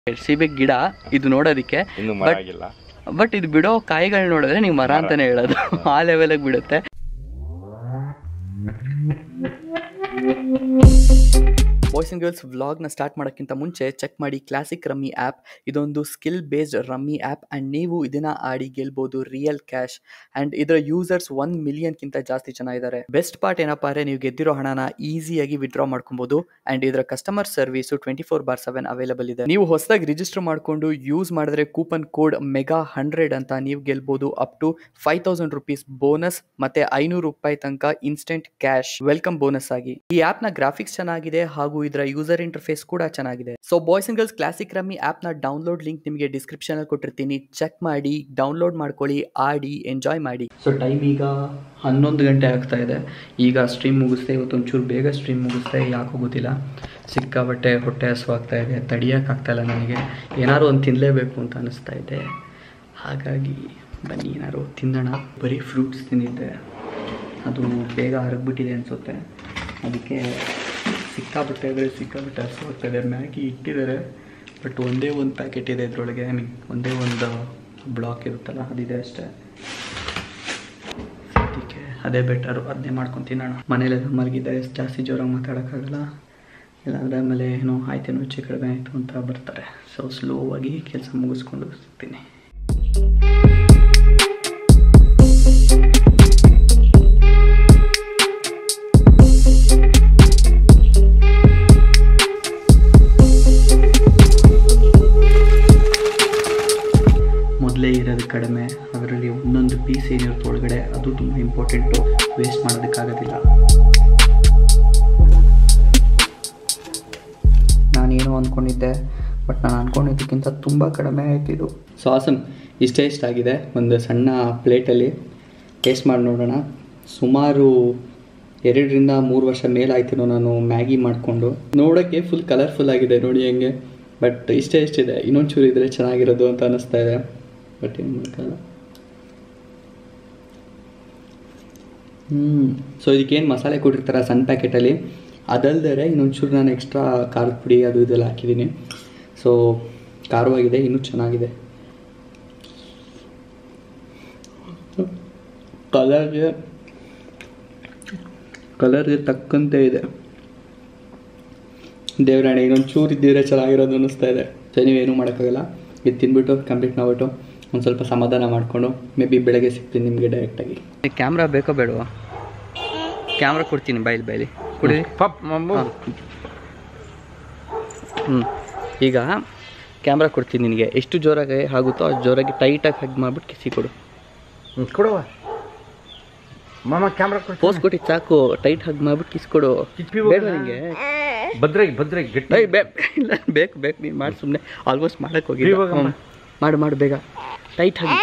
ಸೀಬೆ ಗಿಡ ಇದು ನೋಡೋದಕ್ಕೆ ಇನ್ನು ಮರ ಆಗಿಲ್ಲ ಬಟ್ ಇದು ಬಿಡೋ ಕಾಯಿಗಳು ನೋಡಿದ್ರೆ ನೀವು ಮರ ಅಂತಾನೆ ಹೇಳೋದು ಆ ಲೆವೆಲಿಗೆ ಬಿಡುತ್ತೆ ಬಾಯ್ಸ್ ಆ್ಯಂಡ್ ಗರ್ಲ್ಸ್ ವ್ಲಾಗ್ನ ಸ್ಟಾರ್ಟ್ ಮಾಡೋಕ್ಕಿಂತ ಮುಂಚೆ ಚೆಕ್ ಮಾಡಿ ಕ್ಲಾಸಿಕ್ ರಮ್ಮಿ ಆ್ಯಪ್ ಇದೊಂದು skill based rummy app and ನೀವು ಇದನ್ನ ಆಡಿ ಗೆಲ್ಬೋದು ರಿಯಲ್ ಕ್ಯಾಶ್ ಆ್ಯಂಡ್ ಇದರ ಯೂಸರ್ಸ್ ಒನ್ ಮಿಲಿಯನ್ಗಿಂತ ಜಾಸ್ತಿ ಜನ ಇದ್ದಾರೆ ಬೆಸ್ಟ್ ಪಾರ್ಟ್ ಏನಪ್ಪ ಅಂದರೆ ನೀವು ಗೆದ್ದಿರೋ ಹಣನ ಈಸಿಯಾಗಿ ವಿಡ್ರಾ ಮಾಡ್ಕೊಬೋದು ಆ್ಯಂಡ್ ಇದರ customer service twenty four bar seven available ಇದೆ ನೀವು ಹೊಸದಾಗಿ ರಿಜಿಸ್ಟರ್ ಮಾಡಿಕೊಂಡು ಯೂಸ್ ಮಾಡಿದ್ರೆ ಕೂಪನ್ ಕೋಡ್ ಮೆಗಾ ಹಂಡ್ರೆಡ್ ಅಂತ ನೀವು ಗೆಲ್ಬೋದು up to five thousand rupees bonus ಮತ್ತೆ ಐನೂರು ರೂಪಾಯಿ ತನಕ ಇನ್ಸ್ಟೆಂಟ್ ಕ್ಯಾಶ್ ವೆಲ್ಕಮ್ ಬೋನಸ್ ಆಗಿ ಈ ಆಪ್ ನ ಗ್ರಾಫಿಕ್ಸ್ ಚೆನ್ನಾಗಿದೆ ಹಾಗೂ ಇದರ ಯೂಸರ್ ಇಂಟರ್ಫೇಸ್ ಕೂಡ ಚೆನ್ನಾಗಿದೆ so boys and girls classic rummy app ನ ಡೌನ್ಲೋಡ್ ಲಿಂಕ್ ನಿಮಗೆ ಡಿಸ್ಕ್ರಿಪ್ಷನ್ ಅಲ್ಲಿ ಕೊಟ್ಟಿರ್ತೀನಿ ಚೆಕ್ ಮಾಡಿ ಡೌನ್ಲೋಡ್ ಮಾಡ್ಕೊಳ್ಳಿ ಆಡಿ ಎಂಜಾಯ್ ಮಾಡಿ ಸೊ ಟೈಮ್ ಈಗ ಹನ್ನೊಂದು ಗಂಟೆ ಆಗ್ತಾ ಇದೆ ಈಗ ಸ್ಟ್ರೀಮ್ ಮುಗಿಸ್ದೆ ಇವತ್ತು ಒಂಚೂರು ಬೇಗ ಸ್ಟ್ರೀಮ್ ಮುಗಿಸ್ದೆ ಯಾಕೋ ಗೊತ್ತಿಲ್ಲ ಸಿಕ್ಕಾಬಟ್ಟೆ ಹೊಟ್ಟೆ ಹಸುವಾಗ್ತಾ ಇದೆ ತಡಿಯೋಕ್ಕಾಗ್ತಾ ಇಲ್ಲ ನನಗೆ ಏನಾದ್ರು ಒಂದು ತಿನ್ನಲೇಬೇಕು ಅಂತ ಅನಿಸ್ತಾ ಇದೆ ಹಾಗಾಗಿ ಬನ್ನಿ ಏನಾದ್ರು ತಿನ್ನೋಣ ಬರೀ ಫ್ರೂಟ್ಸ್ ತಿಂದಿದ್ದೆ ಅದು ಬೇಗ ಹರಗ್ಬಿಟ್ಟಿದೆ ಅನಿಸುತ್ತೆ ಅದಕ್ಕೆ ಸಿಕ್ಕಾಬಿಟ್ಟೆ ಅಂದರೆ ಸಿಕ್ಕಾಬಿಟ್ಟೆ ಹಸುವಾಗ್ತಾ ಇದೆ ಮ್ಯಾಗಿ ಇಟ್ಟಿದ್ದಾರೆ ಬಟ್ ಒಂದೇ ಒಂದು ಪ್ಯಾಕೆಟ್ ಇದೆ ಇದರೊಳಗೆ ಐ ಮೀನ್ ಒಂದೇ ಒಂದು ಬ್ಲಾಕ್ ಇರುತ್ತಲ್ಲ ಅದಿದೆ ಅಷ್ಟೇ ಸದ್ಯಕ್ಕೆ ಅದೇ ಬೆಟರು ಅದನ್ನೇ ಮಾಡ್ಕೊಂಡು ತಿನ್ನೋಣ ಮನೇಲೆಲ್ಲ ಮಲಗಿದ್ದಾರೆ ಜಾಸ್ತಿ ಜೋರಾಗಿ ಮಾತಾಡೋಕ್ಕಾಗಲ್ಲ ಇಲ್ಲಾಂದರೆ ಆಮೇಲೆ ಏನೋ ಆಯ್ತೇನೋ ಹೆಚ್ಚು ಕಡಿಮೆ ಆಯಿತು ಅಂತ ಬರ್ತಾರೆ ಸೊ ಸ್ಲೋ ಆಗಿ ಕೆಲಸ ಮುಗಿಸ್ಕೊಂಡು ಸಿಗ್ತೀನಿ ಮೊದಲೇ ಇರೋದು ಕಡಿಮೆ ಅದರಲ್ಲಿ ಒಂದೊಂದು ಪೀಸ್ ಏನಿರುತ್ತೆ ಒಳಗಡೆ ಅದು ತುಂಬ ಇಂಪಾರ್ಟೆಂಟು ವೇಸ್ಟ್ ಮಾಡೋದಕ್ಕಾಗೋದಿಲ್ಲ ನಾನೇನೋ ಅಂದ್ಕೊಂಡಿದ್ದೆ ಬಟ್ ನಾನು ಅಂದ್ಕೊಂಡಿದ್ದಕ್ಕಿಂತ ತುಂಬ ಕಡಿಮೆ ಆಯ್ತಿದು ಸಾಸಮ್ ಇಷ್ಟೇ ಇಷ್ಟಾಗಿದೆ ಒಂದು ಸಣ್ಣ ಪ್ಲೇಟಲ್ಲಿ ಟೇಸ್ಟ್ ಮಾಡಿ ನೋಡೋಣ ಸುಮಾರು ಎರಡರಿಂದ ಮೂರು ವರ್ಷ ಮೇಲಾಯ್ತೇನೋ ನಾನು ಮ್ಯಾಗಿ ಮಾಡಿಕೊಂಡು ನೋಡೋಕ್ಕೆ ಫುಲ್ ಕಲರ್ಫುಲ್ ಆಗಿದೆ ನೋಡಿ ಹೆಂಗೆ ಬಟ್ ಇಷ್ಟೇ ಇಷ್ಟಿದೆ ಇನ್ನೊಂಚೂರು ಇದ್ರೆ ಚೆನ್ನಾಗಿರೋದು ಅಂತ ಅನ್ನಿಸ್ತಾ ಇದೆ ಬಟ್ ಏನು ಮಾಡೋಕ್ಕಲ್ಲ ಹ್ಞೂ ಸೊ ಇದಕ್ಕೇನು ಮಸಾಲೆ ಕೊಟ್ಟಿರ್ತಾರೆ ಸಣ್ಣ ಪ್ಯಾಕೆಟಲ್ಲಿ ಅದಲ್ದೇ ಇನ್ನೊಂಚೂರು ನಾನು ಎಕ್ಸ್ಟ್ರಾ ಖಾರದ ಪುಡಿ ಅದು ಇದೆಲ್ಲ ಹಾಕಿದ್ದೀನಿ ಸೊ ಖಾರವಾಗಿದೆ ಇನ್ನೂ ಚೆನ್ನಾಗಿದೆ ಕಲರ್ಗೆ ಕಲರ್ಗೆ ತಕ್ಕಂತೆ ಇದೆ ದೇವರಾಣೆ ಇನ್ನೊಂದು ಚೂರು ಇದ್ದಿದ್ರೆ ಚೆನ್ನಾಗಿರೋದು ಅನ್ನಿಸ್ತಾ ಇದೆ ಸೊ ನೀವೇನು ಮಾಡೋಕ್ಕಾಗಲ್ಲ ಇದು ತಿನ್ಬಿಟ್ಟು ಕಂಪ್ಲೀಟ್ ಮಾಡ್ಬಿಟ್ಟು ಒಂದು ಸ್ವಲ್ಪ ಸಮಾಧಾನ ಮಾಡಿಕೊಂಡು ಮೇ ಬಿ ಬೆಳಗ್ಗೆ ಸಿಗ್ತೀನಿ ನಿಮಗೆ ಡೈರೆಕ್ಟಾಗಿ ಕ್ಯಾಮ್ರಾ ಬೇಕೋ ಬೇಡವಾ ಕ್ಯಾಮ್ರಾ ಕೊಡ್ತೀನಿ ಬೈಲಿ ಬೈಲಿ ಕೊಡಿ ಪಪ್ ಮಮ್ಮು ಹ್ಞೂ ಈಗ ಕ್ಯಾಮ್ರಾ ಕೊಡ್ತೀನಿ ನಿನಗೆ ಎಷ್ಟು ಜೋರಾಗಿ ಆಗುತ್ತೋ ಅಷ್ಟು ಜೋರಾಗಿ ಟೈಟಾಗಿ ಹಗ್ ಮಾಡಿಬಿಟ್ಟು ಕಿಸಿ ಕೊಡು ಕೊಡುವ ಮಾಮ ಕ್ಯಾಮ್ರಾ ಕೊಡ್ತೀನಿ ಪೋಸ್ ಕೊಟ್ಟಿದ್ದು ಸಾಕು ಟೈಟ್ ಹಗ್ ಮಾಡ್ಬಿಟ್ಟು ಕಿಸ್ ಕೊಡು ಕಿತ್ಬಿ ಬೇಡ ಹೋಗೋಣ. ನಿನಗೆ ಭದ್ರಾಗಿ ಭದ್ರಾಗಿ ಗಟ್ಟಿ ಏಯ್ ಬೇ ಇಲ್ಲ ಬೇಕು ಬೇಕು ನೀನು ಮಾಡಿ ಸುಮ್ಮನೆ ಆಲ್ಮೋಸ್ಟ್ ಮಾಡಕ್ಕೆ ಹೋಗಿ ಇವಾಗಮ್ಮ. ಮಾಡು ಮಾಡು ಬೇಗ ಟೈಟ್ ಹಗಿ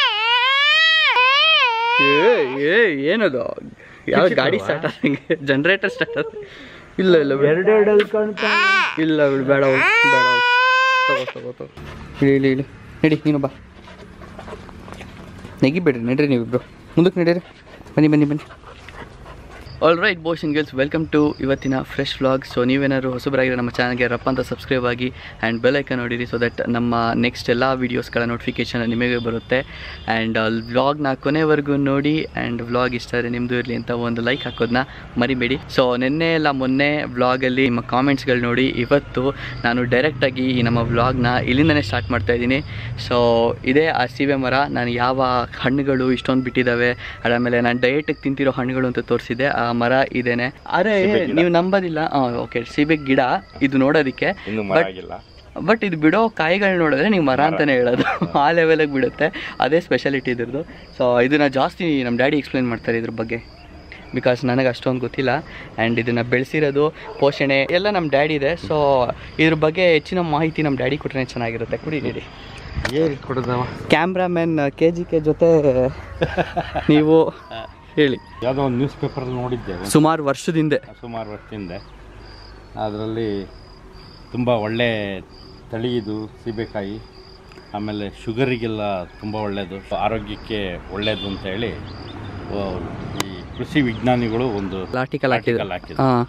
ಏ ಏ ಏನದು ಯಾವ ಗಾಡಿ ಸ್ಟಾರ್ಟ್ ಆದಂಗೆ ಜನ್ರೇಟರ್ ಸ್ಟಾರ್ಟ್ ಆದ ಇಲ್ಲ ಇಲ್ಲ ಬಿಡು. ಎರಡೆರಡಲ್ಲಿ ಕಾಣ್ತಾ ಇಲ್ಲ ಬಿಡು ಬೇಡ ಹೋಗು, ಬೇಡ ಹೋಗು. ತಗೋ ತಗೋ ತಗೋ ಇಳಿ ಇಳಿ ಇಳಿ ನಡಿ ನೀನು ಬಾ ನೆಗಿಬೇಡ್ರಿ ನಡ್ರಿ ನೀವಿಬ್ರು ಮುಂದಕ್ಕೆ ನಡೀರಿ ಬನ್ನಿ ಬನ್ನಿ ಬನ್ನಿ all right boys and girls welcome to ಇವತ್ತಿನ ಫ್ರೆಶ್ ವ್ಲಾಗ್ ಸೊ ನೀವೇನಾದ್ರು ಹೊಸಬರಾಗಿರೋ ನಮ್ಮ ಚಾನಲ್ಗೆ ರಪ್ಪ ಅಂತ ಸಬ್ಸ್ಕ್ರೈಬ್ ಆಗಿ ಆ್ಯಂಡ್ ಬೆಲ್ಲೈಕನ್ ನೋಡಿರಿ ಸೊ ದಟ್ ನಮ್ಮ ನೆಕ್ಸ್ಟ್ ಎಲ್ಲ ವೀಡಿಯೋಸ್ಗಳ ನೋಟಿಫಿಕೇಷನ್ ನಿಮಗೆ ಬರುತ್ತೆ ಆ್ಯಂಡ್ ವ್ಲಾಗ್ನ ಕೊನೆವರೆಗೂ ನೋಡಿ ಆ್ಯಂಡ್ ವ್ಲಾಗ್ ಇಷ್ಟ ಆದರೆ ನಿಮ್ಮದು ಇರಲಿ ಅಂತ ಒಂದು ಲೈಕ್ ಹಾಕೋದನ್ನ ಮರಿಬೇಡಿ ಸೊ ನಿನ್ನೆ ಎಲ್ಲ ಮೊನ್ನೆ ವ್ಲಾಗಲ್ಲಿ ನಿಮ್ಮ ಕಾಮೆಂಟ್ಸ್ಗಳು ನೋಡಿ ಇವತ್ತು ನಾನು ಡೈರೆಕ್ಟಾಗಿ ಈ ನಮ್ಮ ವ್ಲಾಗ್ನ ಇಲ್ಲಿಂದನೇ ಸ್ಟಾರ್ಟ್ ಮಾಡ್ತಾ ಇದ್ದೀನಿ ಸೊ ಇದೇ ಆ ಸೀಬೆ ಮರ ನಾನು ಯಾವ ಹಣ್ಣುಗಳು ಇಷ್ಟೊಂದು ಬಿಟ್ಟಿದ್ದಾವೆ ಅದಾದಮೇಲೆ ನಾನು ಡಯಟಿಗೆ ತಿಂತಿರೋ ಹಣ್ಣುಗಳು ಅಂತ ತೋರಿಸಿದೆ ಆ ಮರ ಇದೇನೆ ಅರೆ ಸೀಬೆ ಗಿಡ. ನೀವು ನಂಬೋದಿಲ್ಲ ಓಕೆ ಸೀಬೆ ಗಿಡ ಇದು ನೋಡೋದಕ್ಕೆ ಇನ್ನು ಮರ But- ಆಗಿಲ್ಲ ಬಟ್ ಇದು ಬಿಡೋ ಕಾಯಿಗಳು ನೋಡಿದ್ರೆ ನೀವು ಮರ ಮರ. ಅಂತಲೇ ಹೇಳೋದು ಆ ಲೆವೆಲಿಗೆ ಬಿಡುತ್ತೆ ಅದೇ ಸ್ಪೆಷಾಲಿಟಿ ಇದ್ರದ್ದು ಸೊ ಇದನ್ನು ಜಾಸ್ತಿ ನಮ್ಮ ಡ್ಯಾಡಿ ಎಕ್ಸ್ಪ್ಲೇನ್ ಮಾಡ್ತಾರೆ ಇದ್ರ ಬಗ್ಗೆ ಬಿಕಾಸ್ ನನಗೆ ಅಷ್ಟೊಂದು ಗೊತ್ತಿಲ್ಲ ಆ್ಯಂಡ್ ಇದನ್ನು ಬೆಳೆಸಿರೋದು ಪೋಷಣೆ ಎಲ್ಲ ನಮ್ಮ ಡ್ಯಾಡಿ ಇದೆ ಸೊ ಇದ್ರ ಬಗ್ಗೆ ಹೆಚ್ಚಿನ ಮಾಹಿತಿ ನಮ್ಮ ಡ್ಯಾಡಿ ಕೊಟ್ಟರೆ ಚೆನ್ನಾಗಿರುತ್ತೆ ಕುಡಿ ನೀಡಿ ಏನು ಕೊಡೋದವ ಕ್ಯಾಮ್ರಾಮ್ಯಾನ್ ಕೆ ಜಿ ಕೆ ಜೊತೆ ನೀವು ಹೇಳಿ ಯಾವುದೋ ಒಂದು ನ್ಯೂಸ್ ಪೇಪರ್ ನೋಡಿದ್ದೆ ಒಂದು ಸುಮಾರು ವರ್ಷದಿಂದ ಸುಮಾರು ವರ್ಷದಿಂದ ಅದರಲ್ಲಿ ತುಂಬ ಒಳ್ಳೆ ತಳಿ ಇದು ಸೀಬೆಕಾಯಿ ಆಮೇಲೆ ಶುಗರಿಗೆಲ್ಲ ತುಂಬ ಒಳ್ಳೆಯದು ಆರೋಗ್ಯಕ್ಕೆ ಒಳ್ಳೆಯದು ಅಂತ ಹೇಳಿ ಆ, ಈ ಕೃಷಿ ವಿಜ್ಞಾನಿಗಳು ಒಂದು ಆರ್ಟಿಕಲ್ ಹಾಕಿದ್ರು article ಹಾಕಿದ್ರು. ಹಾಂ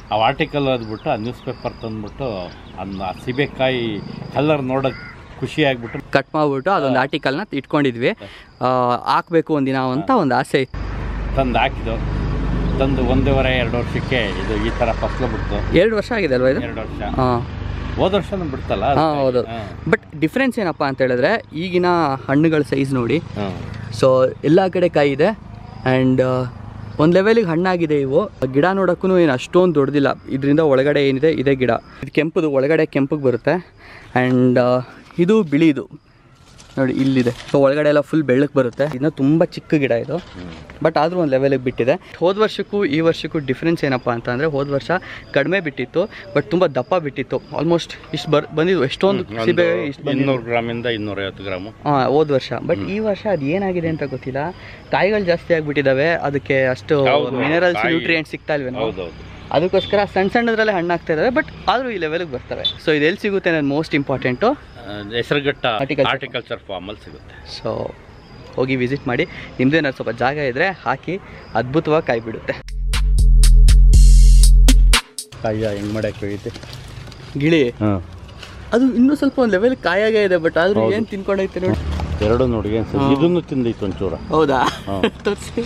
ಆ ಆರ್ಟಿಕಲ್ ಓದ್ಬಿಟ್ಟು ಆ ನ್ಯೂಸ್ ಪೇಪರ್ ತಂದ್ಬಿಟ್ಟು ಅದನ್ನ ಸೀಬೆಕಾಯಿ ಕಲರ್ ನೋಡೋಕೆ ಖುಷಿ ಆಗ್ಬಿಟ್ಟು ಕಟ್ ಮಾಡ್ಬಿಟ್ಟು ಅದೊಂದು ಆರ್ಟಿಕಲ್ನ ಇಟ್ಕೊಂಡಿದ್ವಿ ಆ, ಹಾಕ್ಬೇಕು ಒಂದಿನ ಅಂತ ಒಂದು ಆಸೆ ಇತ್ತು ತಂದು ಹಾಕಿದ್ದು ತಂದು ಒಂದೂವರೆ ಎರಡು ವರ್ಷಕ್ಕೆ ಇದು ಈ ಥರ ಫಸಲು ಬಿಡ್ತು ಎರಡು ವರ್ಷ ಆಗಿದೆ ಅಲ್ವಾ ಇದು ಎರಡು ವರ್ಷ ಹಾಂ ಹೋದ ವರ್ಷನೂ ಬಿಡ್ತಲ್ಲ ಹಾಂ ಹೌದು ಬಟ್ ಡಿಫ್ರೆನ್ಸ್ ಏನಪ್ಪ ಅಂತ ಹೇಳಿದ್ರೆ ಈಗಿನ ಹಣ್ಣುಗಳ ಸೈಜ್ ನೋಡಿ ಹಾಂ ಸೊ ಎಲ್ಲ ಕಡೆ ಕಾಯಿ ಇದೆ ಆ್ಯಂಡ್ ಒಂದು ಲೆವೆಲಿಗೆ ಹಣ್ಣಾಗಿದೆ ಇವು ಗಿಡ ನೋಡೋಕ್ಕೂ ಏನು ಅಷ್ಟೊಂದು ದೊಡ್ಡದಿಲ್ಲ ಇದರಿಂದ ಒಳಗಡೆ ಏನಿದೆ ಇದೇ ಗಿಡ ಇದು ಕೆಂಪುದು ಒಳಗಡೆ ಕೆಂಪಿಗೆ ಬರುತ್ತೆ ಆ್ಯಂಡ್ ಇದು ಬಿಳಿದು ನೋಡಿ ಇಲ್ಲಿದೆ ಸೊ ಒಳಗಡೆ ಎಲ್ಲ ಫುಲ್ ಬೆಳ್ಳಕ್ಕೆ ಬರುತ್ತೆ ಇನ್ನು ತುಂಬ ಚಿಕ್ಕ ಗಿಡ ಇದು ಬಟ್ ಆದರೂ ಒಂದು ಲೆವೆಲಿಗೆ ಬಿಟ್ಟಿದೆ ಹೋದ ವರ್ಷಕ್ಕೂ ಈ ವರ್ಷಕ್ಕೂ ಡಿಫ್ರೆನ್ಸ್ ಏನಪ್ಪ ಅಂತ ಅಂದರೆ ಹೋದ ವರ್ಷ ಕಡಿಮೆ ಬಿಟ್ಟಿತ್ತು ಬಟ್ ತುಂಬ ದಪ್ಪ ಬಿಟ್ಟಿತ್ತು ಆಲ್ಮೋಸ್ಟ್ ಇಷ್ಟು ಬರ್ ಬಂದಿದ್ವು ಎಷ್ಟೊಂದು ಸಿಬೆ ಇಷ್ಟು ಬಂದಿದ್ದು ಇನ್ನೂರು ಗ್ರಾಮಿಂದ ಇನ್ನೂರೈವತ್ತು ಗ್ರಾಮು ಹಾಂ ಹೋದ ವರ್ಷ ಬಟ್ ಈ ವರ್ಷ ಅದು ಏನಾಗಿದೆ ಅಂತ ಗೊತ್ತಿಲ್ಲ ಕಾಯಿಗಳು ಜಾಸ್ತಿ ಆಗಿಬಿಟ್ಟಿದ್ದಾವೆ ಅದಕ್ಕೆ ಅಷ್ಟು ಹೌದು, ಮಿನರಲ್ಸ್ ಕಾಯಿ- ನ್ಯೂಟ್ರಿಯೆಂಟ್ ಸಿಗ್ತಾ ಇಲ್ವೇನೋ ಹೌದೌದು ಅದಕ್ಕೋಸ್ಕರ ಸಣ್ಣ ಸಣ್ಣದ್ರಲ್ಲೇ ಹಣ್ಣಾಗ್ತಾ ಇದ್ದಾವೆ ಬಟ್ ಆದರೂ ಈ ಲೆವೆಲ್ಗೆ ಬರ್ತವೆ ಸೊ ಇದು ಎಲ್ಲಿ ಸಿಗುತ್ತೆ ನನ್ನ most important Hesaraghatta Horticulture. Horticulture ಫಾರ್ಮಲ್ಲಿ ಸಿಗುತ್ತೆ ಸೊ ಹೋಗಿ ವಿಸಿಟ್ ಮಾಡಿ ನಿಮ್ಮದೇನಾದ್ರು ಸ್ವಲ್ಪ ಜಾಗ ಇದ್ದರೆ ಹಾಕಿ ಅದ್ಭುತವಾಗಿ ಕಾಯಿ ಬಿಡುತ್ತೆ ಕಾಯ್ಯ ಹೆಂಗೆ ಮಾಡಕ್ಕೆ ಹೋಗೈತೆ ಗಿಳಿ ಹಾಂ ಅದು ಇನ್ನೂ ಸ್ವಲ್ಪ ಒಂದು ಲೆವೆಲ್ ಕಾಯಾಗೇ ಇದೆ ಬಟ್ ಆದರೂ ಹೌದು. ಏನು ತಿನ್ಕೊಂಡೈತೆ ನೋಡಿ ಎರಡು ನೋಡಿ ಏನು ಸರ್ ಹ್ಮ್. ಇದನ್ನು ತಿಂದೈತೆ ಒಂಚೂರ ಹೌದಾ ಹಾಂ. ತೋರಿಸಿ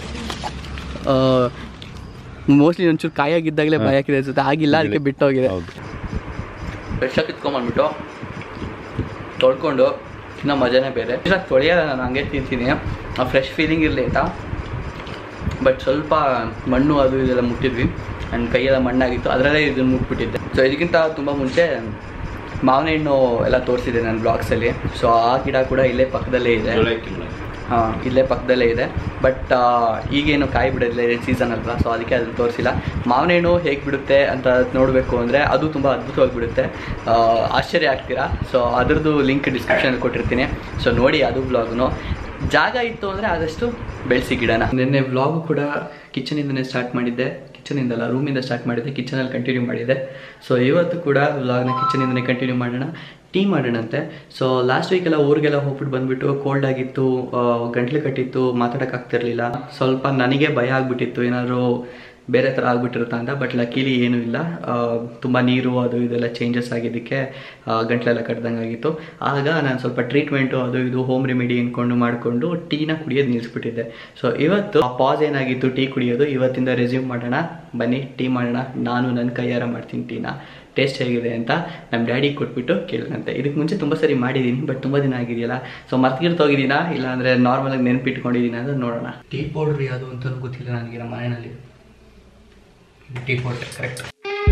ಮೋಸ್ಟ್ಲಿ ಒಂಚೂರು ಕಾಯಾಗಿದ್ದಾಗಲೇ ಹಾ. ಭಯ ಹಾಕಿದೆ ಅನ್ಸುತ್ತೆ ಆಗಿಲ್ಲ ಅದಕ್ಕೆ ಗಿಳಿ. ಬಿಟ್ಟೋಗಿದೆ ಹೌದು ಫ್ರೆಶಾಗಿ ಕಿತ್ಕೊಂಬಂದ್ಬಿಟ್ಟು ತೊಳ್ಕೊಂಡು ಇನ್ನೂ ಮಜಾನೇ ಬೇರೆ ಫ್ರೆಶಾಗಿ ತೊಳೆಯಲ್ಲ ನಾನು ಹಂಗೆ ತಿಂತೀನಿ ಆ ಫ್ರೆಶ್ ಫೀಲಿಂಗ್ ಇರಲಿ ಅಂತ ಬಟ್ ಸ್ವಲ್ಪ ಮಣ್ಣು ಅದು ಇದೆಲ್ಲ ಮುಟ್ಟಿದ್ವಿ ಆ್ಯಂಡ್ ಕೈಯೆಲ್ಲ ಮಣ್ಣಾಗಿತ್ತು ಅದರಲ್ಲೇ ಇದನ್ನು ಮುಟ್ಬಿಟ್ಟಿದ್ದೆ ಸೊ ಇದಕ್ಕಿಂತ ತುಂಬ ಮುಂಚೆ ಮಾವಿನ ಹಣ್ಣು ಎಲ್ಲ ತೋರಿಸಿದೆ ನನ್ನ ಬ್ಲಾಗ್ಸಲ್ಲಿ ಸೊ ಆ ಗಿಡ ಕೂಡ ಇಲ್ಲೇ ಪಕ್ಕದಲ್ಲೇ ಇದೆ ಹಾಂ ಇಲ್ಲೇ ಪಕ್ಕದಲ್ಲೇ ಇದೆ ಬಟ್ ಈಗೇನು ಕಾಯಿ ಬಿಡೋದಿಲ್ಲ ಇದೆ ಸೀಸನ್ ಅಲ್ವಾ ಸೊ ಅದಕ್ಕೆ ಅದನ್ನು ತೋರಿಸಿಲ್ಲ ಮಾವಿನ ಹಣ್ಣು ಹೇಗೆ ಬಿಡುತ್ತೆ ಅಂತ ನೋಡಬೇಕು ಅಂದರೆ ಅದು ತುಂಬ ಅದ್ಭುತವಾಗಿ ಬಿಡುತ್ತೆ ಆ, ಆಶ್ಚರ್ಯ ಆಗ್ತೀರಾ ಸೊ ಅದ್ರದ್ದು ಲಿಂಕ್ ಡಿಸ್ಕ್ರಿಪ್ಷನಲ್ಲಿ ಕೊಟ್ಟಿರ್ತೀನಿ ಸೊ ನೋಡಿ ಅದು ಬ್ಲಾಗ್ನು ಜಾಗ ಇತ್ತು ಅಂದರೆ ಆದಷ್ಟು ಬೆಳೆಸಿ ಗಿಡನ ನಿನ್ನೆ ವ್ಲಾಗು ಕೂಡ ಕಿಚನಿಂದನೇ ಸ್ಟಾರ್ಟ್ ಮಾಡಿದ್ದೆ ಕಿಚನಿಂದಲ್ಲ ರೂಮಿಂದ ಸ್ಟಾರ್ಟ್ ಮಾಡಿದ್ದೆ ಕಿಚನಲ್ಲಿ ಕಂಟಿನ್ಯೂ ಮಾಡಿದ್ದೆ ಸೊ ಇವತ್ತು ಕೂಡ ವ್ಲಾಗ್ನ ಕಿಚನಿಂದನೇ ಕಂಟಿನ್ಯೂ ಮಾಡೋಣ ಟೀ ಮಾಡೋಣಂತೆ ಸೊ ಲಾಸ್ಟ್ ವೀಕೆಲ್ಲ ಊರಿಗೆಲ್ಲ ಹೋಗ್ಬಿಟ್ಟು ಬಂದ್ಬಿಟ್ಟು ಕೋಲ್ಡ್ ಆಗಿತ್ತು ಗಂಟ್ಲು ಕಟ್ಟಿತ್ತು ಮಾತಾಡೋಕ್ಕಾಗ್ತಿರ್ಲಿಲ್ಲ ಸ್ವಲ್ಪ ನನಗೆ ಭಯ ಆಗ್ಬಿಟ್ಟಿತ್ತು ಏನಾದರೂ ಬೇರೆ ಥರ ಆಗ್ಬಿಟ್ಟಿರುತ್ತಾ ಅಂತ ಬಟ್ ಲಕ್ಕೀಲಿ ಏನೂ ಇಲ್ಲ ತುಂಬ ನೀರು ಅದು ಇದೆಲ್ಲ ಚೇಂಜಸ್ ಆಗಿದ್ದಕ್ಕೆ ಆ, ಗಂಟ್ಲೆಲ್ಲ ಕಟ್ದಂಗೆ ಆಗಿತ್ತು ಆಗ ನಾನು ಸ್ವಲ್ಪ ಟ್ರೀಟ್ಮೆಂಟು ಅದು ಇದು ಹೋಮ್ ರೆಮಿಡಿ ಅಂದ್ಕೊಂಡು ಮಾಡಿಕೊಂಡು ಟೀನ ಕುಡಿಯೋದು ನಿಲ್ಲಿಸ್ಬಿಟ್ಟಿದ್ದೆ ಸೊ ಇವತ್ತು ಆ ಪಾಸ್ ಏನಾಗಿತ್ತು ಟೀ ಕುಡಿಯೋದು ಇವತ್ತಿಂದ ರೆಸ್ಯೂಮ್ ಮಾಡೋಣ ಬನ್ನಿ ಟೀ ಮಾಡೋಣ ನಾನು ನನ್ನ ಕೈಯಾರ ಮಾಡ್ತೀನಿ ಟೀನ ಟೇಸ್ಟ್ ಹೇಗಿದೆ ಅಂತ ನಮ್ಮ ಡ್ಯಾಡಿಗೆ ಕೊಟ್ಬಿಟ್ಟು ಕೇಳಿದಂತೆ ಇದಕ್ಕೆ ಮುಂಚೆ ತುಂಬ ಸರಿ ಮಾಡಿದ್ದೀನಿ ಬಟ್ ತುಂಬ ದಿನ ಆಗಿದೆಯಲ್ಲ ಸೊ ಮರ್ತಿರ್ತೋಗಿದ್ದೀನಾ ಇಲ್ಲ ಅಂದರೆ ನಾರ್ಮಲಾಗಿ ನೆನ್ಪಿಟ್ಕೊಂಡಿದ್ದೀನಿ ಅಂತ ನೋಡೋಣ ಟೀ ಪೌಡ್ರ್ ಯಾವುದು ಅಂತ ಗೊತ್ತಿಲ್ಲ ನನಗೆ ನಮ್ಮ ಮನೆಯಲ್ಲಿ ಟೀ ಪೌಡ್ರ್ ಕರೆಕ್ಟ್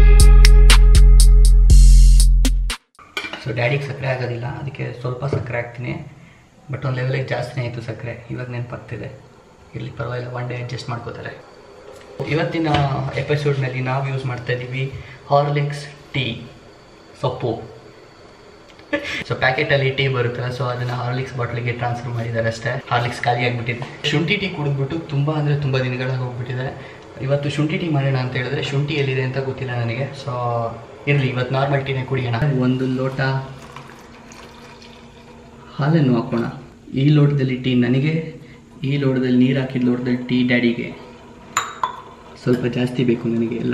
ಸೊ ಡ್ಯಾಡಿಗೆ ಸಕ್ಕರೆ ಆಗೋದಿಲ್ಲ ಅದಕ್ಕೆ ಸ್ವಲ್ಪ ಸಕ್ಕರೆ ಹಾಕ್ತೀನಿ ಬಟ್ ಒಂದು ಲೆವೆಲಿಗೆ ಜಾಸ್ತಿನೇ ಆಯಿತು ಸಕ್ಕರೆ ಇವಾಗ ನೆನಪಾಗ್ತಿದೆ ಇಲ್ಲಿ ಪರವಾಗಿಲ್ಲ ಒನ್ ಡೇ ಅಡ್ಜಸ್ಟ್ ಮಾಡ್ಕೋತಾರೆ ಇವತ್ತಿನ ಎಪಿಸೋಡ್ನಲ್ಲಿ ನಾವು ಯೂಸ್ ಮಾಡ್ತಾ ಇದ್ದೀವಿ ಹಾರ್ಲಿಕ್ಸ್ ಟೀ ಸೊಪ್ಪು ಸೊ ಪ್ಯಾಕೆಟಲ್ಲಿ ಟೀ ಬರುತ್ತಲ್ಲ ಸೊ ಅದನ್ನು ಹಾರ್ಲಿಕ್ಸ್ ಬಾಟ್ಲಿಗೆ ಟ್ರಾನ್ಸ್ಫರ್ ಮಾಡಿದ್ದಾರೆ ಅಷ್ಟೇ ಹಾರ್ಲಿಕ್ಸ್ ಖಾಲಿ ಆಗಿಬಿಟ್ಟಿದೆ ಶುಂಠಿ ಟೀ ಕುಡಿದ್ಬಿಟ್ಟು ತುಂಬ ಅಂದರೆ ತುಂಬ ದಿನಗಳಾಗಿ ಹೋಗ್ಬಿಟ್ಟಿದೆ ಇವತ್ತು ಶುಂಠಿ ಟೀ ಮಾಡೋಣ ಅಂತ ಹೇಳಿದ್ರೆ ಶುಂಠಿ ಎಲ್ಲಿದೆ ಅಂತ ಗೊತ್ತಿಲ್ಲ ನನಗೆ ಸೊ ಇರಲಿ ಇವತ್ತು ನಾರ್ಮಲ್ ಟೀನೇ ಕುಡಿಯೋಣ ಒಂದು ಲೋಟ ಹಾಲನ್ನು ಹಾಕೋಣ ಈ ಲೋಟದಲ್ಲಿ ಟೀ ನನಗೆ ಈ ಲೋಟದಲ್ಲಿ ನೀರು ಹಾಕಿದ ಲೋಟದಲ್ಲಿ ಟೀ ಡ್ಯಾಡಿಗೆ ಸ್ವಲ್ಪ ಜಾಸ್ತಿ ಬೇಕು ನನಗೆ ಎಲ್ಲ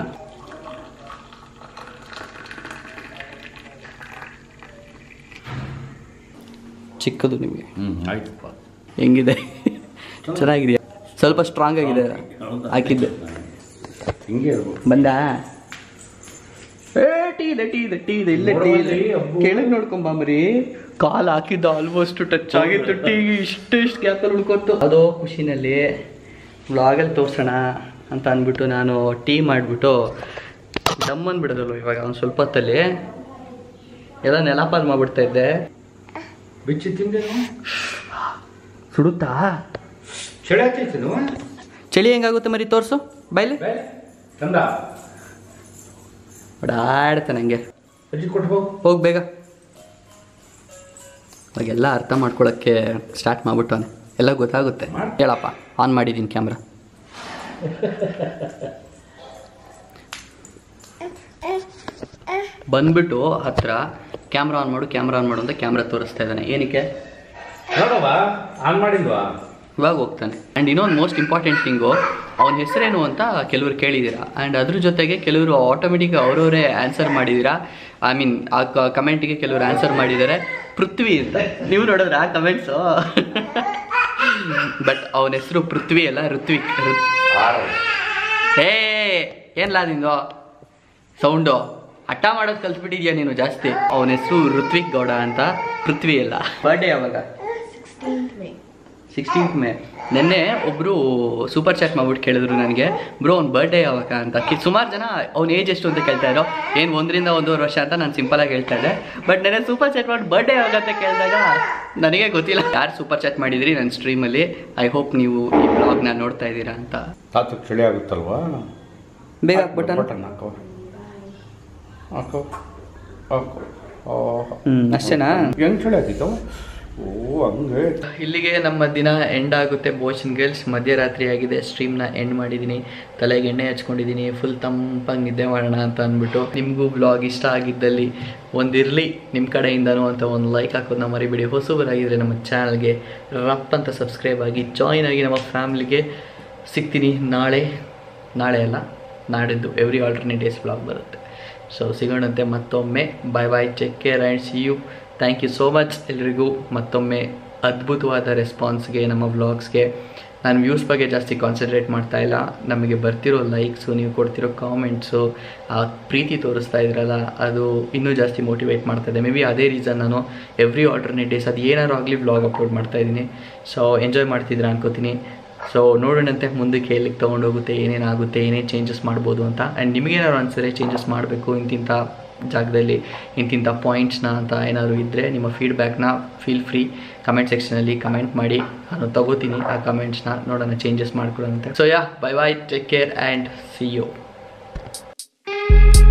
ಚಿಕ್ಕದು ನಿಮಗೆ ಹ್ಞೂ ಆಯ್ತಪ್ಪ ಹೆಂಗಿದೆ ಚೆನ್ನಾಗಿದೆಯಾ ಸ್ವಲ್ಪ ಸ್ಟ್ರಾಂಗ್ ಆಗಿದೆ ಹಾಕಿದ್ದೆ ಹಿಂಗೆ ಇರ್ಬೋದು ಬಂದ ಏ ಟೀ ಇದೆ ಟೀ ಇದೆ ಟೀ ಇದೆ ಇಲ್ಲೇ ಟೀ ಇದೆ ಕೆಳಗೆ ನೋಡ್ಕೊಂಬಂಬ್ರಿ ಕಾಲು ಹಾಕಿದ್ದು ಆಲ್ಮೋಸ್ಟ್ ಟಚ್ ಆಗಿತ್ತು ಟೀ ಇಷ್ಟು ಇಷ್ಟು ಗ್ಯಾಪಲ್ಲಿ ಉಳ್ಕೊತು ಅದೋ ಖುಷಿನಲ್ಲಿ ವ್ಲಾಗಲ್ಲಿ ತೋರ್ಸೋಣ ಅಂತ ಅಂದ್ಬಿಟ್ಟು ನಾನು ಟೀ ಮಾಡಿಬಿಟ್ಟು ದಮ್ ಅಂದ್ಬಿಡೋದಲ್ವ ಇವಾಗ ಒಂದು ಸ್ವಲ್ಪ ಹೊತ್ತಲ್ಲಿ ಎಲ್ಲ ನೆಲಪಾಲ್ ಮಾಡ್ಬಿಡ್ತಾ ಇದ್ದೆ ಬಿಚ್ಚಿ ತಿಂದೇನು ಸುಡುತ್ತಾ ಚಳಿ ಆಗ್ತೈತೆ ಚಳಿ ಹೆಂಗಾಗುತ್ತೆ ಮರಿ ತೋರಿಸು ಬೈಲಿ ತಂದ ಓಡಾಡ್ತೆ ನನಗೆ ಅಜ್ಜಿ ಕೊಟ್ಟು ಹೋಗು ಹೋಗಿ ಬೇಗ ಅವಾಗೆಲ್ಲ ಅರ್ಥ ಮಾಡ್ಕೊಳಕ್ಕೆ ಸ್ಟಾರ್ಟ್ ಮಾಡ್ಬಿಟ್ಟವನೆ ಎಲ್ಲ ಗೊತ್ತಾಗುತ್ತೆ ಹೇಳಪ್ಪ ಆನ್ ಮಾಡಿದ್ದೀನಿ ಕ್ಯಾಮ್ರಾ ಬಂದ್ಬಿಟ್ಟು ಹತ್ರ ಕ್ಯಾಮ್ರಾ ಆನ್ ಮಾಡು ಕ್ಯಾಮ್ರಾ ಆನ್ ಮಾಡು ಅಂತ ಕ್ಯಾಮ್ರಾ ತೋರಿಸ್ತಾ ಇದ್ದಾನೆ ಏನಕ್ಕೆ ನೋಡವಾ ಆನ್ ಮಾಡಿಲ್ವಾ ಇವಾಗ ಹೋಗ್ತಾನೆ ಆ್ಯಂಡ್ ಇನ್ನೊಂದು ಮೋಸ್ಟ್ ಇಂಪಾರ್ಟೆಂಟ್ ಥಿಂಗು ಅವನ ಹೆಸರೇನು ಅಂತ ಕೆಲವರು ಕೇಳಿದ್ದೀರಾ ಆ್ಯಂಡ್ ಅದ್ರ ಜೊತೆಗೆ ಕೆಲವರು ಆಟೋಮೆಟಿಕ್ ಅವರವರೇ ಆನ್ಸರ್ ಮಾಡಿದ್ದೀರಾ ಐ ಮೀನ್ ಆ ಕಮೆಂಟಿಗೆ ಕೆಲವರು ಆನ್ಸರ್ ಮಾಡಿದ್ದಾರೆ ಪೃಥ್ವಿ ಅಂತ ನೀವು ನೋಡಿದ್ರೆ ಆ ಕಮೆಂಟ್ಸು ಬಟ್ ಅವನ ಹೆಸರು ಪೃಥ್ವಿ ಅಲ್ಲ ಋತ್ವಿಕ್ ಋತ್ ಏ ಏನ್ಲಾ ನಿಂದು ಸೌಂಡು ಹಠ ಮಾಡೋದು ಕಲ್ತ್ಬಿಟ್ಟಿದ್ಯಾ ನೀನು ಜಾಸ್ತಿ ಅವನ ಹೆಸರು ಋತ್ವಿಕ್ ಗೌಡ ಅಂತ ಪೃಥ್ವಿ ಅಲ್ಲ ಬರ್ಡೇ ಯಾವಾಗ ಸಿಕ್ಸ್ಟೀನ್ತ್ ಮೇ ನಿನ್ನೆ ಒಬ್ಬರು ಸೂಪರ್ ಚಾಟ್ ಮಾಡ್ಬಿಟ್ಟು ಕೇಳಿದ್ರು ನನಗೆ ಬ್ರೋ ಅವ್ನ ಬರ್ಡೇ ಯಾವಾಗ ಅಂತ ಕಿ ಸುಮಾರು ಜನ ಅವ್ನ ಏಜ್ ಎಷ್ಟು ಅಂತ ಕೇಳ್ತಾ ಇದ್ರು ಏನು ಒಂದರಿಂದ ಒಂದೂವರೆ ವರ್ಷ ಅಂತ ನಾನು ಸಿಂಪಲಾಗಿ ಹೇಳ್ತಾ ಇದ್ದೆ ಬಟ್ ನೆನ್ನೆ ಸೂಪರ್ ಚಾಟ್ ಮಾಡಿ ಬರ್ಡೇ ಯಾವಾಗ ಅಂತ ಕೇಳಿದಾಗ ನನಗೆ ಗೊತ್ತಿಲ್ಲ ಯಾರು ಸೂಪರ್ ಚಾಟ್ ಮಾಡಿದ್ರಿ ನನ್ನ ಸ್ಟ್ರೀಮಲ್ಲಿ ಐ ಹೋಪ್ ನೀವು ಈ ಬ್ಲಾಗ್ನ ನೋಡ್ತಾ ಇದ್ದೀರಾ ಅಂತ ತಾತಕ್ಕೆ ಚಳಿ ಆಗುತ್ತಲ್ವಾ ಬೇಗ ಹಾಕ್ಬಿಟ್ಟನು ಬಟನ್ ಹಾಕೋ ಹಾಕೋ ಹಾಕೋ ಓಹ್ ಹ್ಞೂ ಅಷ್ಟೇನಾ ಹೆಂಗ್ ಚಳಿ ಆಗಿತ್ತು ಓ ಹಂಗೆ ಇಲ್ಲಿಗೆ ನಮ್ಮ ದಿನ ಎಂಡ್ ಆಗುತ್ತೆ ಬಾಯ್ಸ್ ಆ್ಯಂಡ್ ಗರ್ಲ್ಸ್ ಮಧ್ಯರಾತ್ರಿ ಆಗಿದೆ ಸ್ಟ್ರೀಮ್ನ ಎಂಡ್ ಮಾಡಿದ್ದೀನಿ ತಲೆಗೆ ಎಣ್ಣೆ ಹಚ್ಕೊಂಡಿದ್ದೀನಿ ಫುಲ್ ತಂಪಾಗಿ ನಿದ್ದೆ ಮಾಡೋಣ ಅಂತ ಅಂದ್ಬಿಟ್ಟು ನಿಮಗೂ ಬ್ಲಾಗ್ ಇಷ್ಟ ಆಗಿದ್ದಲ್ಲಿ ಒಂದಿರಲಿ ನಿಮ್ಮ ಕಡೆಯಿಂದನೂ ಅಂತ ಒಂದು ಲೈಕ್ ಹಾಕೋದನ್ನ ಮರಿಬೇಡಿ ಹೊಸಬರಾಗಿದ್ದರೆ ನಮ್ಮ ಚಾನಲ್ಗೆ ರಪ್ ಅಂತ ಸಬ್ಸ್ಕ್ರೈಬ್ ಆಗಿ ಜಾಯಿನ್ ಆಗಿ ನಮ್ಮ ಫ್ಯಾಮ್ಲಿಗೆ ಸಿಗ್ತೀನಿ ನಾಳೆ ನಾಳೆ ಅಲ್ಲ ನಾಡಿದ್ದು ಎವ್ರಿ ಆಲ್ಟರ್ನೇಟ್ ಡೇಸ್ ಬ್ಲಾಗ್ ಬರುತ್ತೆ ಸೊ ಸಿಗೋಣಂತೆ ಮತ್ತೊಮ್ಮೆ bye bye take care and see you thank you so much ಎಲ್ರಿಗೂ ಮತ್ತೊಮ್ಮೆ ಅದ್ಭುತವಾದ ರೆಸ್ಪಾನ್ಸ್ಗೆ ನಮ್ಮ ವ್ಲಾಗ್ಸ್ಗೆ ನಾನು ವ್ಯೂಸ್ ಬಗ್ಗೆ ಜಾಸ್ತಿ ಕಾನ್ಸಂಟ್ರೇಟ್ ಮಾಡ್ತಾ ಇಲ್ಲ ನಮಗೆ ಬರ್ತಿರೋ ಲೈಕ್ಸು ನೀವು ಕೊಡ್ತಿರೋ ಕಾಮೆಂಟ್ಸು ಆ ಪ್ರೀತಿ ತೋರಿಸ್ತಾ ಇದ್ರಲ್ಲ ಅದು ಇನ್ನೂ ಜಾಸ್ತಿ ಮೋಟಿವೇಟ್ ಮಾಡ್ತಾ ಇದೆ ಮೇ ಬಿ ಅದೇ ರೀಸನ್ ನಾನು ಎವ್ರಿ ಆಲ್ಟರ್ನೇಟ್ ಡೇಸ್ ಅದು ಏನಾದ್ರು ಆಗಲಿ ವ್ಲಾಗ್ ಅಪ್ಲೋಡ್ ಮಾಡ್ತಾ ಇದ್ದೀನಿ ಸೊ ಎಂಜಾಯ್ ಮಾಡ್ತಿದ್ರೆ ಅನ್ಕೋತೀನಿ ಸೊ ನೋಡೋಣಂತೆ ಮುಂದಕ್ಕೆ ಎಲ್ಲಿಗೆ ತೊಗೊಂಡೋಗುತ್ತೆ ಏನೇನಾಗುತ್ತೆ ಏನೇನು ಚೇಂಜಸ್ ಮಾಡ್ಬೋದು ಅಂತ ಆ್ಯಂಡ್ ನಿಮಗೇನಾದ್ರು ಅನಿಸಿದ್ರೆ ಚೇಂಜಸ್ ಮಾಡಬೇಕು ಇಂತಿಂಥ ಜಾಗದಲ್ಲಿ ಇಂತಿಂಥ ಪಾಯಿಂಟ್ಸ್ನ ಅಂತ ಏನಾದರೂ ಇದ್ದರೆ ನಿಮ್ಮ ಫೀಡ್ಬ್ಯಾಕ್ನ ಫೀಲ್ ಫ್ರೀ ಕಮೆಂಟ್ ಸೆಕ್ಷನಲ್ಲಿ ಕಮೆಂಟ್ ಮಾಡಿ ನಾನು ತಗೋತೀನಿ ಆ ಕಮೆಂಟ್ಸ್ನ ನೋಡೋಣ ಚೇಂಜಸ್ ಮಾಡ್ಕೊಳ್ಳೋಂತೆ so yeah bye bye take care and see you